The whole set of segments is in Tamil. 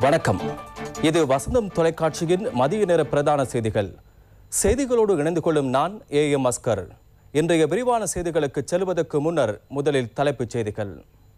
வணக்கம் இது வசந்தம் தொலைக்காட்சியின் மதிய நேர பிரதான செய்திகள் செய்திகளோடு இணைந்து கொள்ளும் நான் ஏ எம் அஸ்கர் இன்றைய விரிவான செய்திகளுக்கு செல்வதற்கு முன்னர் முதலில் தலைப்புச் செய்திகள்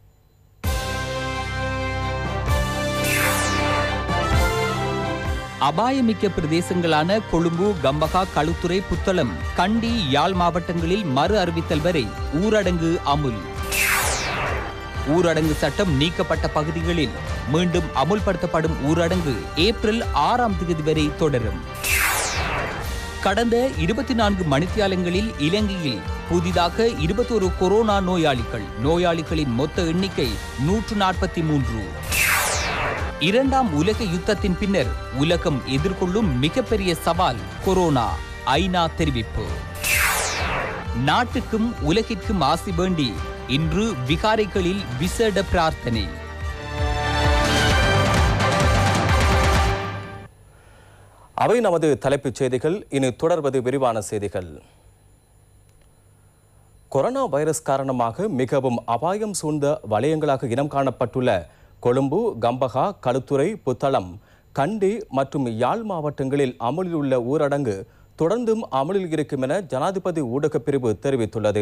அபாயமிக்க பிரதேசங்களான கொழும்பு கம்பகா களுத்துறை புத்தளம் கண்டி யாழ் மாவட்டங்களில் மறு அறிவித்தல் வரை ஊரடங்கு அமுல் ஊரடங்கு சட்டம் நீக்கப்பட்ட பகுதிகளில் மீண்டும் அமுல்படுத்தப்படும் ஊரடங்கு ஏப்ரல் ஆறாம் தேதி வரை தொடரும் கடந்த இருபத்தி நான்கு மணித்தியாலங்களில் இலங்கையில் புதிதாக இருபத்தொரு கொரோனா நோயாளிகள் நோயாளிகளின் மொத்த எண்ணிக்கை நூற்று நாற்பத்தி மூன்று இரண்டாம் உலக யுத்தத்தின் பின்னர் உலகம் எதிர்கொள்ளும் மிகப்பெரிய சவால் கொரோனா ஐநா தெரிவிப்பு நாட்டுக்கும் உலகிற்கும் ஆசி வேண்டி இன்று விகாரைகளில் விசேட பிரார்த்தனை அவை நமது தலைப்புச் செய்திகள் இனி தொடர்வது விரிவான செய்திகள் கொரோனா வைரஸ் காரணமாக மிகவும் அபாயம் சூழ்ந்த வலயங்களாக இனம் காணப்பட்டுள்ள கொழும்பு கம்பகா களுத்துறை புத்தளம் கண்டி மற்றும் யாழ் மாவட்டங்களில் அமலில் உள்ள ஊரடங்கு தொடர்ந்தும் அமலில் இருக்கும் என ஜனாதிபதி ஊடகப் பிரிவு தெரிவித்துள்ளது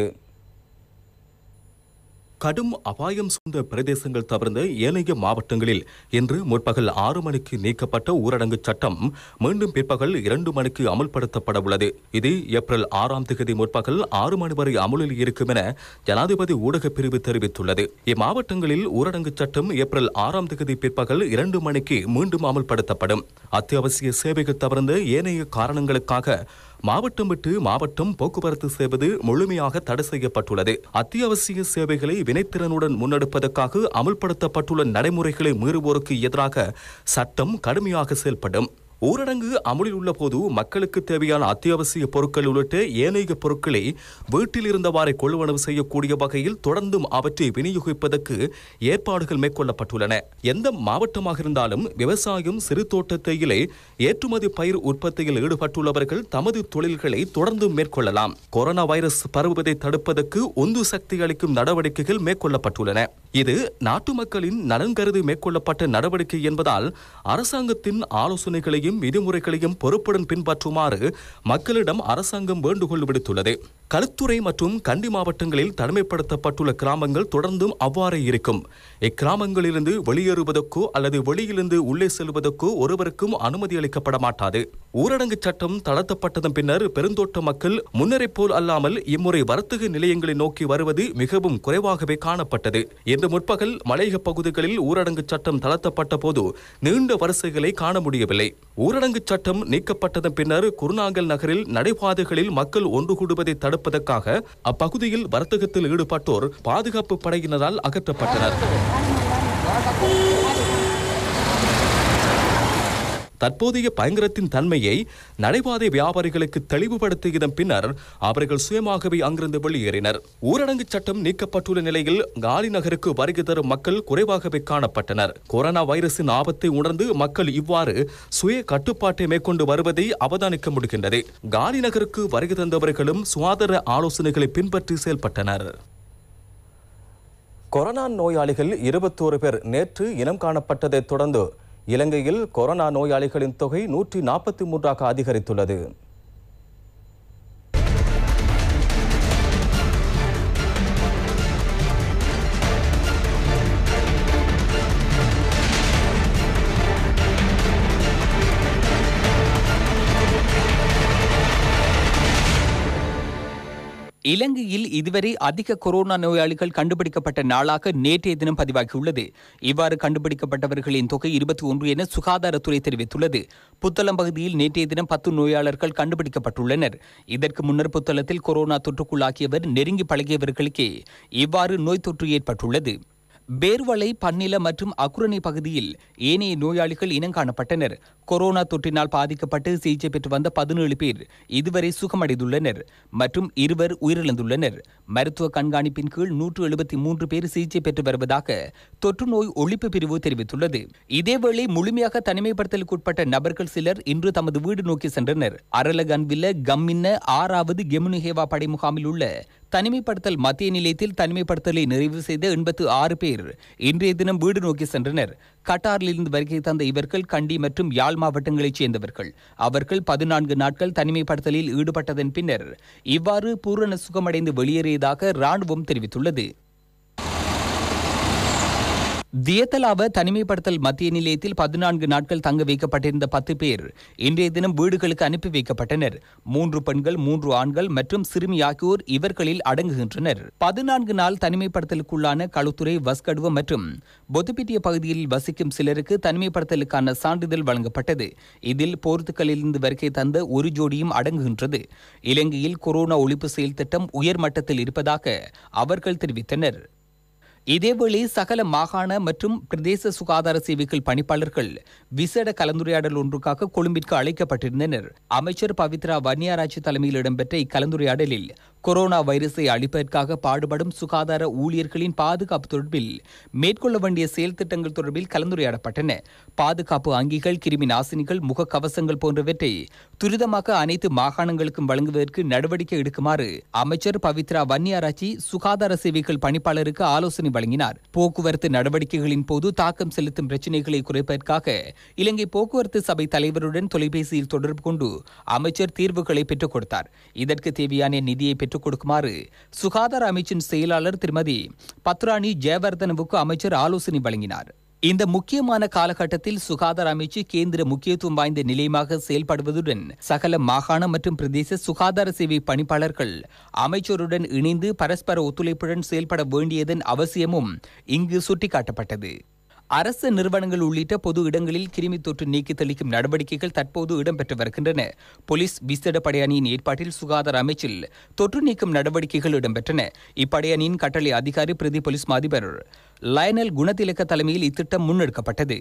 கடும் அபாயம் சூழ்ந்த பிரதேசங்கள் தவிர்ந்த ஏனைய மாவட்டங்களில் இன்று முற்பகல் ஆறு மணிக்கு நீக்கப்பட்ட ஊரடங்கு சட்டம் மீண்டும் பிற்பகல் இரண்டு மணிக்கு அமல்படுத்தப்பட உள்ளது இது ஏப்ரல் ஆறாம் தேதி முற்பகல் ஆறு மணி வரை அமலில் இருக்கும் என ஜனாதிபதி ஊடகப் பிரிவு தெரிவித்துள்ளது இம்மாவட்டங்களில் ஊரடங்கு சட்டம் ஏப்ரல் ஆறாம் தேதி பிற்பகல் இரண்டு மணிக்கு மீண்டும் அமல்படுத்தப்படும் அத்தியாவசிய சேவைகள் தவிர்ந்த ஏனைய காரணங்களுக்காக மாவட்டம் விட்டு மாவட்டம் போக்குவரத்து செய்வது முழுமையாக தடை செய்யப்பட்டுள்ளது அத்தியாவசிய சேவைகளை வினைத்திறனுடன் முன்னெடுப்பதற்காக அமுல்படுத்தப்பட்டுள்ள நடைமுறைகளை மீறுவோருக்கு எதிராக சட்டம் கடுமையாக செயல்படும் ஊரடங்கு அமலில் உள்ள போது மக்களுக்கு தேவையான அத்தியாவசிய பொருட்கள் உள்ளிட்ட ஏனைய பொருட்களை வீட்டில் இருந்தவாறே கொள்வனவு செய்யக்கூடிய வகையில் தொடர்ந்தும் அவற்றை விநியோகிப்பதற்கு ஏற்பாடுகள் மேற்கொள்ளப்பட்டுள்ளன எந்த மாவட்டமாக இருந்தாலும் விவசாயம் சிறு தோட்ட தேயிலை ஏற்றுமதி பயிர் உற்பத்தியில் ஈடுபட்டுள்ளவர்கள் தமது தொழில்களை தொடர்ந்து மேற்கொள்ளலாம் கொரோனா வைரஸ் பரவுவதை தடுப்பதற்கு உந்து சக்தி அளிக்கும் நடவடிக்கைகள் மேற்கொள்ளப்பட்டுள்ளன இது நாட்டு மக்களின் நலன் கருதி மேற்கொள்ளப்பட்ட நடவடிக்கை என்பதால் அரசாங்கத்தின் ஆலோசனைகளையும் விதிமுறைகளையும் பொறுப்புடன் பின்பற்றுமாறு மக்களிடம் அரசாங்கம் வேண்டுகோள் விடுத்துள்ளது களுத்துறை மற்றும் கண்டி மாவட்டங்களில் தனிமைப்படுத்தப்பட்டுள்ள கிராமங்கள் தொடர்ந்தும் அவ்வாறே இருக்கும் இக்கிராமங்களிலிருந்து வெளியேறுவதற்கோ அல்லது வெளியிலிருந்து உள்ளே செல்வதற்கோ ஒருவருக்கும் அனுமதி அளிக்கப்பட மாட்டாது ஊரடங்கு சட்டம் தளர்த்தப்பட்டதன் பின்னர் பெருந்தோட்ட மக்கள் முன்னரை போல் அல்லாமல் இம்முறை வர்த்தக நிலையங்களை நோக்கி வருவது மிகவும் குறைவாகவே காணப்பட்டது இன்று முற்பகல் மலையக பகுதிகளில் ஊரடங்கு சட்டம் தளர்த்தப்பட்ட போது நீண்ட வரிசைகளை காண முடியவில்லை ஊரடங்கு சட்டம் நீக்கப்பட்டதன் பின்னர் குருநாங்கல் நகரில் நடைபாதைகளில் மக்கள் ஒன்று கூடுவதை தடுப்பதற்காக அப்பகுதியில் வர்த்தகத்தில் ஈடுபட்டோர் பாதுகாப்பு படையினரால் அகற்றப்பட்டனர் தற்போதைய பயங்கரத்தின் தன்மையை நடைபாதை வியாபாரிகளுக்கு தெளிவுபடுத்தியதன் பின்னர் அவர்கள் சுயமாகவே அங்கிருந்து வெளியேறினர் ஊரடங்கு சட்டம் நீக்கப்பட்டுள்ள நிலையில் காலி நகருக்கு வருகை தரும் மக்கள் குறைவாகவே காணப்பட்டனர் கொரோனா வைரஸின் ஆபத்தை உணர்ந்து மக்கள் இவ்வாறு சுய கட்டுப்பாட்டை மேற்கொண்டு வருவதை அவதானிக்க முடிகின்றது காலி நகருக்கு வருகை தந்தவர்களும் சுகாதார ஆலோசனைகளை பின்பற்றி செயல்பட்டனர் கொரோனா நோயாளிகள் இருபத்தோரு பேர் நேற்று இனம் காணப்பட்டதைத் தொடர்ந்து இலங்கையில் கொரோனா நோயாளிகளின் தொகை நூற்றி நாற்பத்தி மூன்றாக அதிகரித்துள்ளது இலங்கையில் இதுவரை அதிக கொரோனா நோயாளிகள் கண்டுபிடிக்கப்பட்ட நாளாக நேற்றைய தினம் பதிவாகியுள்ளது இவ்வாறு கண்டுபிடிக்கப்பட்டவர்களின் தொகை இருபத்தி ஒன்று என சுகாதாரத்துறை தெரிவித்துள்ளது புத்தளம் பகுதியில் நேற்றைய தினம் பத்து நோயாளர்கள் கண்டுபிடிக்கப்பட்டுள்ளனர் இதற்கு முன்னர் புத்தளத்தில் கொரோனா தொற்றுக்குள்ளாகியவர் நெருங்கி பழகியவர்களுக்கே இவ்வாறு நோய் தொற்று ஏற்பட்டுள்ளது பேர்வளை பன்னில மற்றும் அக்குரணை பகுதியில் ஏனைய நோயாளிகள் இனங்காணப்பட்டனர் கொரோனா தொற்றினால் பாதிக்கப்பட்டு சிகிச்சை பெற்று வந்த பதினேழு பேர் இதுவரை சுகமடைந்துள்ளனர் மற்றும் இருவர் உயிரிழந்துள்ளனர் மருத்துவ கண்காணிப்பின் கீழ் நூற்று எழுபத்தி மூன்று பேர் சிகிச்சை பெற்று வருவதாக தொற்று நோய் ஒழிப்பு பிரிவு தெரிவித்துள்ளது இதேவேளை முழுமையாக தனிமைப்படுத்தலுக்குட்பட்ட நபர்கள் சிலர் இன்று தமது வீடு நோக்கி சென்றனர் அரலகன்வில்ல கம்மின்ன ஆறாவது கெமுனிஹேவா படை முகாமில் உள்ள தனிமைப்படுத்தல் மத்திய நிலையத்தில் தனிமைப்படுத்தலை நிறைவு செய்த எண்பத்து ஆறு பேர் இன்றைய தினம் வீடு நோக்கி சென்றனர் கட்டாரிலிருந்து வருகை தந்த இவர்கள் கண்டி மற்றும் யாழ் மாவட்டங்களைச் சேர்ந்தவர்கள் அவர்கள் பதினான்கு நாட்கள் தனிமைப்படுத்தலில் ஈடுபட்டதன் பின்னர் இவ்வாறு பூரண சுகமடைந்து வெளியேறியதாக ராணுவம் தெரிவித்துள்ளது தியத்தலாவ தனிமைப்படுத்தல் மத்திய நிலையத்தில் பதினான்கு நாட்கள் தங்க வைக்கப்பட்டிருந்த பத்து பேர் இன்றைய தினம் வீடுகளுக்கு அனுப்பி வைக்கப்பட்டனர் மூன்று பெண்கள் மூன்று ஆண்கள் மற்றும் சிறுமி ஆகியோர் இவர்களில் அடங்குகின்றனர் பதினான்கு நாள் தனிமைப்படுத்தலுக்குள்ளான களுத்துறை வஸ்கடுவ மற்றும் பொதுப்பிட்டிய பகுதியில் வசிக்கும் சிலருக்கு தனிமைப்படுத்தலுக்கான சான்றிதழ் வழங்கப்பட்டது இதில் போர்த்துக்கலிலிருந்து வருகை தந்த ஒரு ஜோடியும் அடங்குகின்றது இலங்கையில் கொரோனா ஒழிப்பு செயல் திட்டம் உயர்மட்டத்தில் இருப்பதாக அவர்கள் தெரிவித்தனர் இதேவேளை சகல மாகாண மற்றும் பிரதேச சுகாதார சேவைகள் பணிப்பாளர்கள் விசேட கலந்துரையாடல் ஒன்றுக்காக கொழும்பிற்கு அழைக்கப்பட்டிருந்தனர் அமைச்சர் பவித்ரா வன்னியாராட்சி தலைமையில் இடம்பெற்ற இக்கலந்துரையாடலில் கொரோனா வைரஸை அழிப்பதற்காக பாடுபடும் சுகாதார ஊழியர்களின் பாதுகாப்பு தொடர்பில் மேற்கொள்ள வேண்டிய செயல் திட்டங்கள் தொடர்பில் கலந்துரையாடப்பட்டன பாதுகாப்பு அங்கிகள் கிருமி நாசினிகள் முகக்கவசங்கள் போன்றவற்றை துரிதமாக அனைத்து மாகாணங்களுக்கும் வழங்குவதற்கு நடவடிக்கை எடுக்குமாறு அமைச்சர் பவித்ரா வன்னியாராச்சி சுகாதார சேவைகள் பணிப்பாளருக்கு ஆலோசனை வழங்கினார் போக்குவரத்து நடவடிக்கைகளின் போது தாக்கம் செலுத்தும் பிரச்சினைகளை குறைப்பதற்காக இலங்கை போக்குவரத்து சபை தலைவருடன் தொலைபேசியில் தொடர்பு கொண்டு அமைச்சர் தீர்வுகளை பெற்றுக் கொடுத்தார் இதற்கு தேவையான நிதியை பெற்றுக் கொடுக்குமாறு சுகாதார அமைச்சின் செயலாளர் திருமதி பத்ராணி ஜெயவர்தனவுக்கு அமைச்சர் ஆலோசனை வழங்கினார் இந்த முக்கியமான காலகட்டத்தில் சுகாதார அமைச்சு கேந்திர முக்கியத்துவம் வாய்ந்த நிலையமாக செயல்படுவதுடன் சகல மாகாண மற்றும் பிரதேச சுகாதார சேவை பணிப்பாளர்கள் அமைச்சருடன் இணைந்து பரஸ்பர ஒத்துழைப்புடன் செயல்பட வேண்டியதன் அவசியமும் இங்கு சுட்டிக்காட்டப்பட்டது அரசு நிறுவனங்கள் உள்ளிட்ட பொது இடங்களில் கிருமி தொற்று நீக்கி தெளிக்கும் நடவடிக்கைகள் தற்போது இடம்பெற்று வருகின்றன போலீஸ் விசேட படையணியின் ஏற்பாட்டில் சுகாதார அமைச்சில் தொற்று நீக்கும் நடவடிக்கைகள் இடம்பெற்றன இப்படையணியின் கட்டளை அதிகாரி பிரதி போலீஸ் அதிபர் லயனல் குணதிலக்க தலைமையில் இத்திட்டம் முன்னெடுக்கப்பட்டது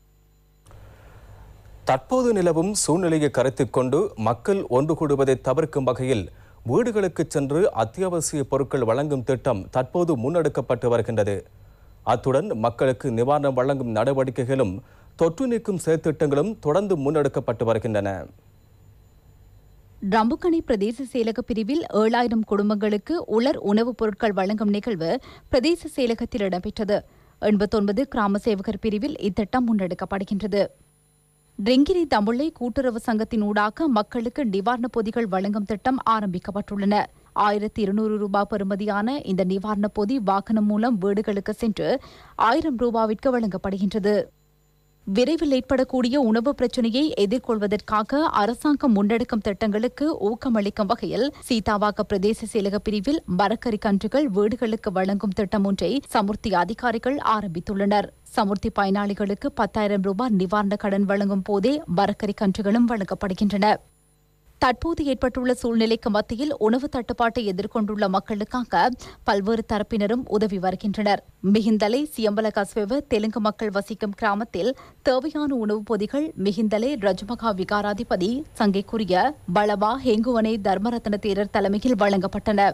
தற்போது நிலவும் சூழ்நிலையை கருத்தில் கொண்டு மக்கள் ஒன்று கூடுவதை தவிர்க்கும் வகையில் வீடுகளுக்கு சென்று அத்தியாவசிய பொருட்கள் வழங்கும் திட்டம் தற்போது முன்னெடுக்கப்பட்டு வருகின்றது அத்துடன் மக்களுக்கு நிவாரணம் வழங்கும் நடவடிக்கைகளும் தொற்று நீக்கும் செயற்திட்டங்களும் தொடர்ந்து முன்னெடுக்கப்பட்டு வருகின்றன ரம்புக்கணி பிரதேச செயலக பிரிவில் ஏழாயிரம் குடும்பங்களுக்கு உலர் உணவுப் பொருட்கள் வழங்கும் நிகழ்வு பிரதேச செயலகத்தில் இடம்பெற்றது எண்பத்தொன்பது கிராம சேவகர் பிரிவில் இத்திட்டம் முன்னெடுக்கப்படுகின்றது ரிங்கிரி தமுளை கூட்டுறவு சங்கத்தின் ஊடாக மக்களுக்கு நிவாரணப் பொதிகள் வழங்கும் திட்டம் ஆரம்பிக்கப்பட்டுள்ளன ஆயிரத்தி இருநூறு ரூபாய் பெறுமதியான இந்த நிவாரணப் பொதி வாகனம் மூலம் வீடுகளுக்கு சென்று ஆயிரம் ரூபாவிற்கு வழங்கப்படுகின்றது விரைவில் ஏற்படக்கூடிய உணவு பிரச்சினையை எதிர்கொள்வதற்காக அரசாங்கம் முன்னெடுக்கும் திட்டங்களுக்கு ஊக்கமளிக்கும் வகையில் சீதாவாக்க பிரதேச செயலக பிரிவில் மரக்கறி கன்றுகள் வீடுகளுக்கு வழங்கும் திட்டம் ஒன்றை சமுர்த்தி அதிகாரிகள் ஆரம்பித்துள்ளனர் சமுர்த்தி பயனாளிகளுக்கு பத்தாயிரம் ரூபாய் நிவாரண கடன் வழங்கும் போதே மரக்கறி கன்றுகளும் வழங்கப்படுகின்றன தற்போது ஏற்பட்டுள்ள சூழ்நிலைக்கு மத்தியில் உணவு தட்டுப்பாட்டை எதிர்கொண்டுள்ள மக்களுக்காக பல்வேறு தரப்பினரும் உதவி வருகின்றனர் மிகிந்தலை சியம்பல கஸ்வெவ தெலுங்கு மக்கள் வசிக்கும் கிராமத்தில் தேவையான உணவுப் பொதிகள் மிகிந்தலை ரஜமகா விகாராதிபதி சங்கைக்குரிய பலவா ஹெங்குவனை தர்மரத்ன தேரர் தலைமையில் வழங்கப்பட்டன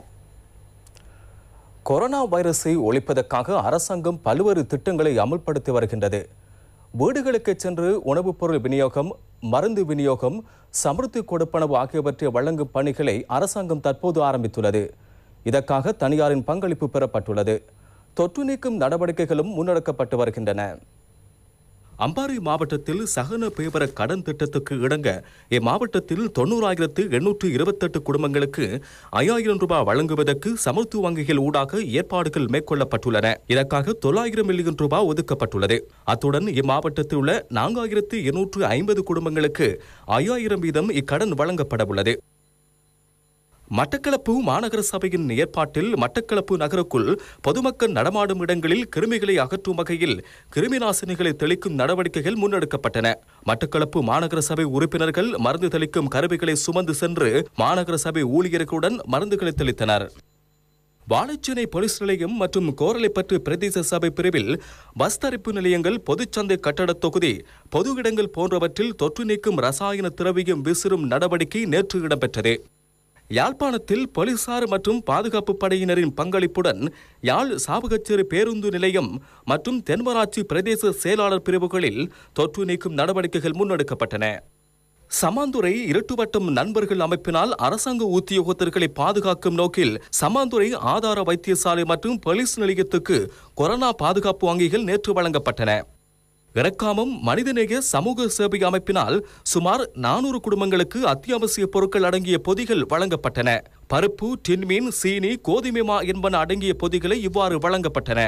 கொரோனா வைரஸை ஒழிப்பதற்காக அரசாங்கம் பல்வேறு திட்டங்களை அமல்படுத்தி வருகின்றது வீடுகளுக்கு சென்று உணவுப் பொருள் விநியோகம் மருந்து விநியோகம் சமர்த்தி கொடுப்பனவு ஆகியவற்றை வழங்கும் பணிகளை அரசாங்கம் தற்போது ஆரம்பித்துள்ளது இதற்காக தனியாரின் பங்களிப்பு பெறப்பட்டுள்ளது தொற்று நீக்கும் நடவடிக்கைகளும் முன்னெடுக்கப்பட்டு வருகின்றன அம்பாறை மாவட்டத்தில் சகன பேபர கடன் திட்டத்துக்கு இணங்க இம்மாவட்டத்தில் தொண்ணூறாயிரத்து எண்ணூற்று இருபத்தெட்டு குடும்பங்களுக்கு ஐயாயிரம் ரூபாய் வழங்குவதற்கு சமத்துவ வங்கிகள் ஊடாக ஏற்பாடுகள் மேற்கொள்ளப்பட்டுள்ளன இதற்காக தொள்ளாயிரம் மில்லியன் ரூபாய் ஒதுக்கப்பட்டுள்ளது அத்துடன் இம்மாவட்டத்தில் உள்ள நான்காயிரத்து இருநூற்று ஐம்பது குடும்பங்களுக்கு ஐயாயிரம் வீதம் இக்கடன் வழங்கப்பட உள்ளது மட்டக்களப்பு மாநகர சபையின் ஏற்பாட்டில் மட்டக்களப்பு நகருக்குள் பொதுமக்கள் நடமாடும் இடங்களில் கிருமிகளை அகற்றும் வகையில் கிருமி நாசினிகளை தெளிக்கும் நடவடிக்கைகள் முன்னெடுக்கப்பட்டன மட்டக்களப்பு மாநகர சபை உறுப்பினர்கள் மருந்து தெளிக்கும் கருவிகளை சுமந்து சென்று மாநகர சபை ஊழியர்களுடன் மருந்துகளை தெளித்தனர் வாழைச்சேனை போலீஸ் நிலையம் மற்றும் கோரளைப்பற்று பிரதேச சபை பிரிவில் பஸ் தரிப்பு நிலையங்கள் பொதுச்சந்தை கட்டடத் தொகுதி பொது இடங்கள் போன்றவற்றில் தொற்று நீக்கும் ரசாயன திரவியம் விசிறும் நடவடிக்கை நேற்று இடம்பெற்றது யாழ்ப்பாணத்தில் போலீசார் மற்றும் பாதுகாப்பு படையினரின் பங்களிப்புடன் யாழ் சாவகச்சேரி பேருந்து நிலையம் மற்றும் தென்மராட்சி பிரதேச செயலாளர் பிரிவுகளில் தொற்று நீக்கும் நடவடிக்கைகள் முன்னெடுக்கப்பட்டன சமாந்துறை இருட்டுவட்டம் நண்பர்கள் அமைப்பினால் அரசாங்க உத்தியோகத்தர்களை பாதுகாக்கும் நோக்கில் சமாந்துறை ஆதார வைத்தியசாலை மற்றும் போலீஸ் நிலையத்துக்கு கொரோனா பாதுகாப்பு வங்கிகள் நேற்று வழங்கப்பட்டன இறக்காமம் மனிதநேய சமூக சேவை அமைப்பினால் சுமார் நானூறு குடும்பங்களுக்கு அத்தியாவசிய பொருட்கள் அடங்கிய பொதிகள் வழங்கப்பட்டன பருப்பு டின்மீன் சீனி கோதுமைமா என்பன அடங்கிய பொதிகளை இவ்வாறு வழங்கப்பட்டன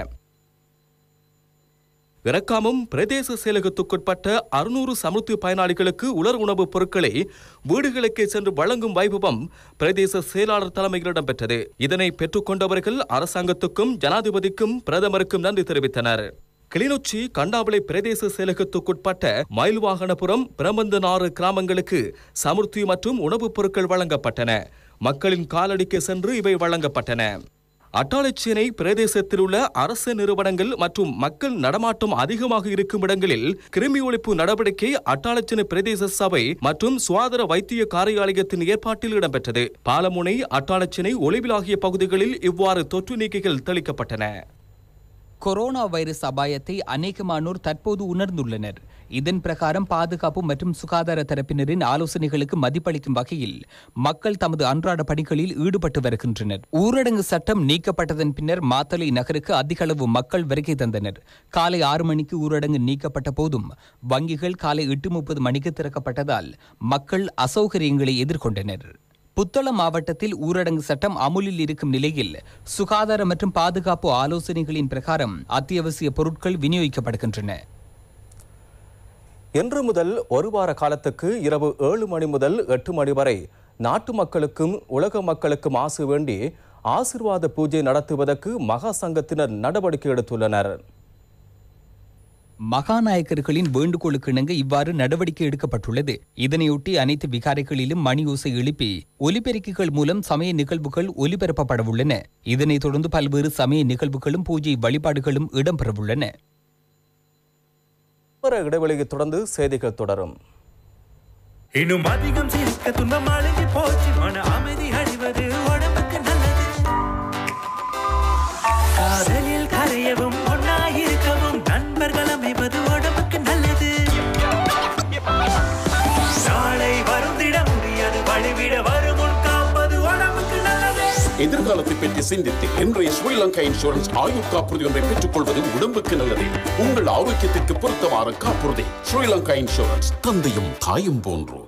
இறக்காமம் பிரதேச செயலகத்துக்குட்பட்ட அறுநூறு சமுர்த்தி பயனாளிகளுக்கு உலர் உணவுப் பொருட்களை வீடுகளுக்கே சென்று வழங்கும் வைபவம் பிரதேச செயலாளர் தலைமையில் இடம்பெற்றது இதனை பெற்றுக்கொண்டவர்கள் அரசாங்கத்துக்கும் ஜனாதிபதிக்கும் பிரதமருக்கும் நன்றி தெரிவித்தனர் கிளிநொச்சி கண்டாவளை பிரதேச செயலகத்துக்குட்பட்ட மயில்வாகனபுரம் பிரபந்தனாறு கிராமங்களுக்கு சமுர்த்தி மற்றும் உணவுப் பொருட்கள் வழங்கப்பட்டன மக்களின் காலடிக்கு சென்று இவை வழங்கப்பட்டன அட்டாளச்சேனை பிரதேசத்தில் உள்ள அரசு நிறுவனங்கள் மற்றும் மக்கள் நடமாட்டம் அதிகமாக இருக்கும் இடங்களில் கிருமி ஒழிப்பு நடவடிக்கை அட்டாளச்சேனை பிரதேச சபை மற்றும் சுகாதார வைத்திய காரியாலயத்தின் ஏற்பாட்டில் இடம்பெற்றது பாலமுனை அட்டாளச்சேனை ஒளிவில் ஆகிய பகுதிகளில் இவ்வாறு தொற்று நீக்கிகள் தெளிக்கப்பட்டன கொரோனா வைரஸ் அபாயத்தை அநேகமானோர் தற்போது உணர்ந்துள்ளனர் இதன் பிரகாரம் பாதுகாப்பு மற்றும் சுகாதார தரப்பினரின் ஆலோசனைகளுக்கு மதிப்பளிக்கும் வகையில் மக்கள் தமது அன்றாட பணிகளில் ஈடுபட்டு வருகின்றனர் ஊரடங்கு சட்டம் நீக்கப்பட்டதன் பின்னர் மாத்தளை நகருக்கு அதிக அளவு மக்கள் வருகை தந்தனர் காலை ஆறு மணிக்கு ஊரடங்கு நீக்கப்பட்ட போதும் வங்கிகள் காலை எட்டு முப்பது மணிக்கு திறக்கப்பட்டதால் மக்கள் அசௌகரியங்களை எதிர்கொண்டனர் புத்தளம் மாவட்டத்தில் ஊரடங்கு சட்டம் அமுலில் இருக்கும் நிலையில் சுகாதார மற்றும் பாதுகாப்பு ஆலோசனைகளின் பிரகாரம் அத்தியாவசிய பொருட்கள் விநியோகிக்கப்படுகின்றன இன்று முதல் ஒரு வார காலத்துக்கு இரவு ஏழு மணி முதல் எட்டு மணி வரை நாட்டு மக்களுக்கும் உலக மக்களுக்கும் ஆசை வேண்டி ஆசிர்வாத பூஜை நடத்துவதற்கு மகா சங்கத்தினர் நடவடிக்கை எடுத்துள்ளனர் மகாநாயக்கர்களின் வேண்டுகோளுக்கு இணங்க இவ்வாறு நடவடிக்கை எடுக்கப்பட்டுள்ளது இதனையொட்டி அனைத்து விகாரைகளிலும் மணி ஓசை எழுப்பி ஒலிபெருக்கிகள் மூலம் சமய நிகழ்வுகள் ஒலிபரப்பப்படவுள்ளன இதனைத் தொடர்ந்து பல்வேறு சமய நிகழ்வுகளும் பூஜை வழிபாடுகளும் இடம்பெறவுள்ளன ஒரு இடைவெளியை தொடர்ந்து செய்திகள் தொடரும் இன்னும் அதிகம் சிரிக்க துன்பம் அழுகி போச்சு மன அமைதி அடைவது உடம்புக்கு நல்லது காதலில் கரையவும் ஒன்னாயிருக்கவும் நண்பர்கள் அமைவது உடம்புக்கு நல்லது நாளை வருந்திட முடியாது வழிவிட வரும் முன் காப்பது உடம்புக்கு நல்லது எதிர்காலத்தை பற்றி சிந்தித்து இன்றைய ஸ்ரீலங்கா இன்சூரன்ஸ் ஆயுள் காப்புறுதி ஒன்றை பெற்றுக் கொள்வது உடம்புக்கு நல்லது உங்கள் ஆரோக்கியத்திற்கு பொருத்தமான காப்புறுதி ஸ்ரீலங்கா இன்சூரன்ஸ் தந்தையும் தாயும் போன்று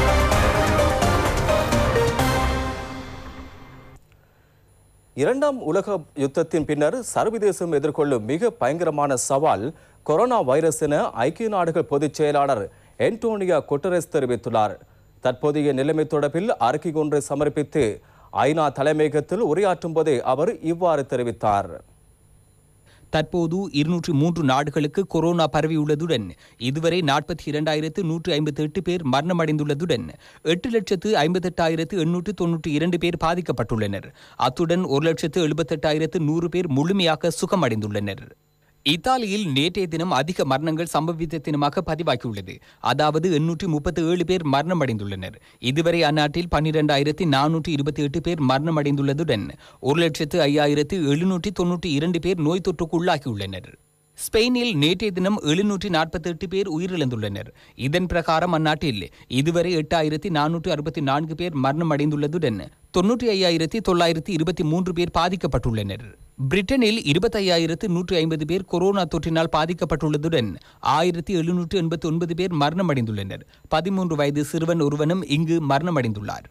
இரண்டாம் உலக யுத்தத்தின் பின்னர் சர்வதேசம் எதிர்கொள்ளும் மிக பயங்கரமான சவால் கொரோனா வைரஸ் என ஐக்கிய நாடுகள் பொதுச் செயலாளர் என்டோனியா குட்டரஸ் தெரிவித்துள்ளார் தற்போதைய நிலைமை தொடர்பில் அறிக்கை ஒன்றை சமர்ப்பித்து ஐநா தலைமையகத்தில் உரையாற்றும் போதே அவர் இவ்வாறு தெரிவித்தார் தற்போது இருநூற்றி மூன்று நாடுகளுக்கு கொரோனா பரவியுள்ளதுடன் இதுவரை நாற்பத்தி இரண்டாயிரத்து நூற்று ஐம்பத்தி எட்டு பேர் மரணமடைந்துள்ளதுடன் எட்டு லட்சத்து ஐம்பத்தெட்டாயிரத்து எண்ணூற்று தொன்னூற்றி இரண்டு பேர் பாதிக்கப்பட்டுள்ளனர் அத்துடன் ஒரு லட்சத்து எழுபத்தெட்டாயிரத்து நூறு பேர் முழுமையாக சுகமடைந்துள்ளனர் இத்தாலியில் நேற்றைய தினம் அதிக மரணங்கள் சம்பவித்த தினமாக பதிவாகியுள்ளது அதாவது எண்ணூற்றி முப்பத்தி ஏழு பேர் மரணமடைந்துள்ளனர் இதுவரை அந்நாட்டில் பன்னிரெண்டாயிரத்தி நானூற்றி இருபத்தி எட்டு பேர் மரணமடைந்துள்ளதுடன் ஒரு லட்சத்து ஐயாயிரத்து எழுநூற்றி தொன்னூற்றி இரண்டு பேர் நோய் தொற்றுக்கு உள்ளாகியுள்ளனர் ஸ்பெயினில் நேற்றைய தினம் எழுநூற்றி நாற்பத்தி எட்டு பேர் உயிரிழந்துள்ளனர் இதன் பிரகாரம் அந்நாட்டில் இதுவரை எட்டாயிரத்தி நானூற்று அறுபத்தி நான்கு பேர் மரணமடைந்துள்ளதுடன் தொன்னூற்றி ஐயாயிரத்தி தொள்ளாயிரத்தி இருபத்தி மூன்று பேர் பாதிக்கப்பட்டுள்ளனர் பிரிட்டனில் இருபத்தையாயிரத்து நூற்று ஐம்பது பேர் கொரோனா தொற்றினால் பாதிக்கப்பட்டுள்ளதுடன் ஆயிரத்தி எழுநூற்று எண்பத்தி ஒன்பது பேர் மரணமடைந்துள்ளனர் பதிமூன்று வயது சிறுவன் ஒருவனும் இங்கு மரணமடைந்துள்ளார்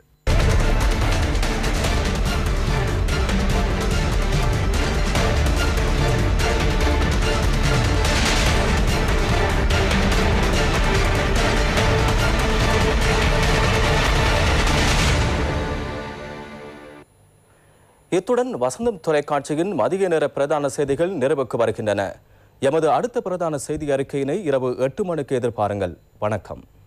இத்துடன் வசந்தம் தொலைக்காட்சியின் மதிய நேர பிரதான செய்திகள் நிறைவுக்கு வருகின்றன எமது அடுத்த பிரதான செய்தி அறிக்கையினை இரவு எட்டு மணிக்கு எதிர்பாருங்கள் வணக்கம்